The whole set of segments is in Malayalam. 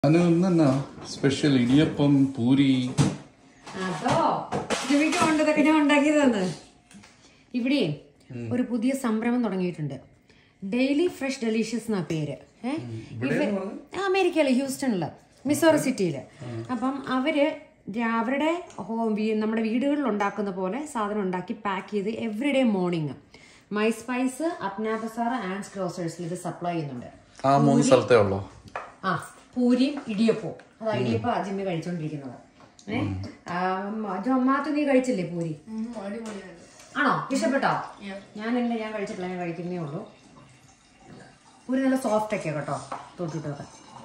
അതിന് ഇന്നെന്നാ സ്പെഷ്യൽ ഇടിയപ്പം പൂരി അതോ ജിമിക്ക് കൊണ്ട് ഇതൊക്കെ ഞാൻ ഉണ്ടാക്കിയതാണ് ഇവിടെ ഒരു പുതിയ സംരംഭം തുടങ്ങിയിട്ടുണ്ട് ഡെയിലി ഫ്രഷ് ഡെലീഷ്യസ് എന്നാ പേര് ഏ? ഇവ- ആ, അമേരിക്കയില് ഹ്യൂസ്റ്റണില് മിസോറി സിറ്റിയില് അപ്പം അവര് രാ- അവരുടെ ഹോം വീ- നമ്മുടെ വീടുകളിൽ ഉണ്ടാക്കുന്ന പോലെ സാധനം ഉണ്ടാക്കി പാക്ക് ചെയ്ത് everyday morning my spice Apna Bazar and ഗ്രോസേഴ്സിൽ ഇത് സപ്ലൈ ചെയ്യുന്നുണ്ട് ആ മൂന്ന് സ്ഥലത്തേ ഉള്ളോ ആ പൂരിയും ഇടിയപ്പവും അതാ ഇടിയപ്പം ജിമ്മി കഴിച്ചോണ്ടിരിക്കുന്നത് ഏഹ് ജൊമാറ്റോ നീ കഴിച്ചില്ലേ പൂരി ആണോ ഇഷ്ടപ്പെട്ടോ ഞാനല്ല ഞാൻ കഴിച്ചിട്ടില്ല ഞാൻ കഴിക്കുന്നേ ഉള്ളൂ പൂരി നല്ല സോഫ്റ്റ് ഒക്കെ കേട്ടോ തൊട്ടിട്ടൊക്കെ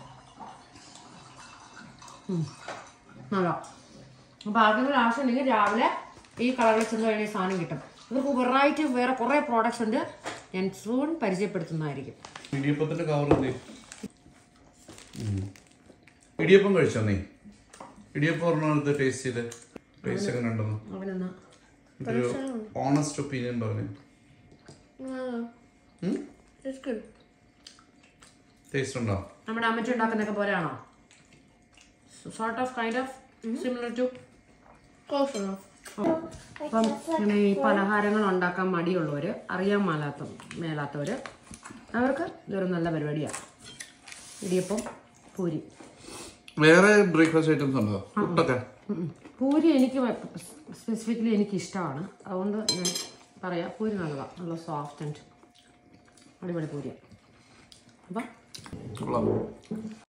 ഉം. നല്ല അപ്പൊ ആർക്കെങ്കിലും ആവശ്യമുണ്ടെങ്കിൽ രാവിലെ ഈ കളറിൽ ചെന്ന് കഴിഞ്ഞ സാധനം കിട്ടും ഇവർക്ക് വെറൈറ്റി വേറെ കുറേ പ്രോഡക്റ്റ്സ് ഉണ്ട് ഞാൻ സൂൺ പരിചയപ്പെടുത്തുന്നതായിരിക്കും ഇടിയപ്പത്തിന്റെ കവർ എന്ത് ഇടിയപ്പം കഴിച്ചോ നീ ഇടിയപ്പം ഒരെണ്ണം ടേസ്റ്റ് ചെയ്ത് ടേസ്റ്റ് എങ്ങനെ ഉണ്ടെന്ന് അവനെന്നാ ഒരു ഓണസ്റ്റ് ഒപ്പീനിയൻ പറഞ്ഞു It's good. ടേസ്റ്റ് ഉണ്ടോ നമ്മുടെ അമ്മച്ചി ഉണ്ടാക്കുന്നൊക്കെ പോലെയാണോ sort of kind of similar to Close enough. അപ്പം ഇങ്ങനെ ഈ പലഹാരങ്ങൾ ഉണ്ടാക്കാൻ മടിയുള്ളവര് അറിയാൻ മേലാത്ത മേലാത്തവര് അവർക്ക് ഇതൊരു നല്ല പരിപാടിയാണ് ഇടിയപ്പം പൂരി വേറെ ബ്രേക്ക്ഫാസ്റ്റ് ഐറ്റംസ് ഉണ്ടോ പുട്ടൊക്കെ ഉം ഉം. പൂരി എനിക്ക് സ്പെസിഫിക്കലി എനിക്ക് ഇഷ്ടമാണ് അതുകൊണ്ട് ഞാൻ പറയാം പൂരി നല്ലതാണ് നല്ല സോഫ്റ്റ് ആൻഡ് അടിപൊളി പൂരിയാണ് അപ്പം കൊള്ളാം